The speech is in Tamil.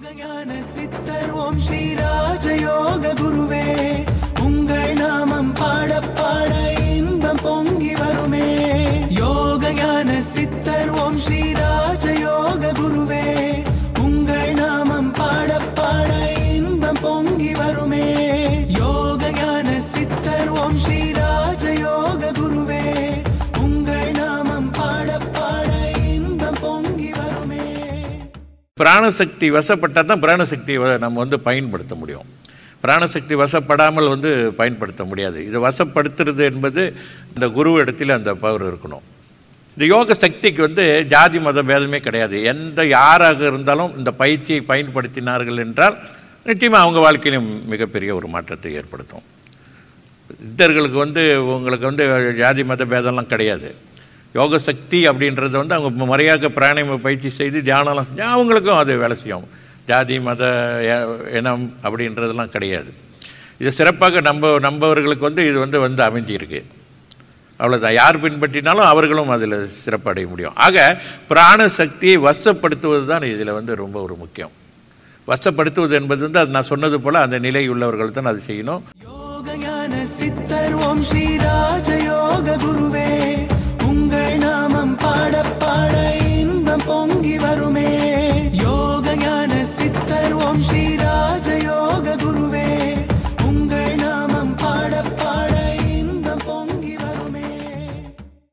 யோகஞான சித்தர் ஓம் ஸ்ரீராஜயோக குருவே உங்கள் நாமம் பாட பாட இன்பம் பொங்கி வருமே யோகஞான சித்தர் ஓம் ஸ்ரீராஜயோக குருவே உங்கள் நாமம் பாட பாட இன்பம் பொங்கி வருமே யோகஞான சித்தர் ஓம் ஸ்ரீராஜயோக குருவே உங்கள் நாமம் பாட பாட இன்பம் பொங்கி வருமே பிராணசக்தி வசப்பட்டால் தான் பிராணசக்தியை வ- நம்ம வந்து பயன்படுத்த முடியும் பிராணசக்தி வசப்படாமல் வந்து பயன்படுத்த முடியாது இதை வசப்படுத்துறது என்பது இந்த குரு இடத்துல அந்த பவர் இருக்கணும் இந்த யோக சக்திக்கு வந்து ஜாதி மத பேதமே கிடையாது எந்த யாராக இருந்தாலும் இந்த பயிற்சியை பயன்படுத்தினார்கள் என்றால் நிச்சயமாக அவங்க வாழ்க்கையிலும் மிகப்பெரிய ஒரு மாற்றத்தை ஏற்படுத்தும் சித்தர்களுக்கு வந்து உங்களுக்கு வந்து ஜாதி மத பேதம்லாம் கிடையாது யோக சக்தி அப்படின்றது வந்து அவங்க முறையாக பிராணாயாம பயிற்சி செய்து தியானம்லாம் செஞ்சு அவங்களுக்கும் அது வேலை செய்யும் ஜாதி மத எ- இனம் அப்படின்றதெல்லாம் கிடையாது இது சிறப்பாக நம்ப நம்பவர்களுக்கு வந்து இது வந்து வந்து அமைஞ்சிருக்கு அவ்வளோதான் யார் பின்பற்றினாலும் அவர்களும் அதில் சிறப்படைய முடியும் ஆக பிராண சக்தியை வசப்படுத்துவது தான் இதில் வந்து ரொம்ப ஒரு முக்கியம் வசப்படுத்துவது என்பது வந்து அது நான் சொன்னது போல் அந்த நிலை உள்ளவர்கள் தான் அது செய்யணும் யோகஞான சித்தர் ஓம் ஸ்ரீரா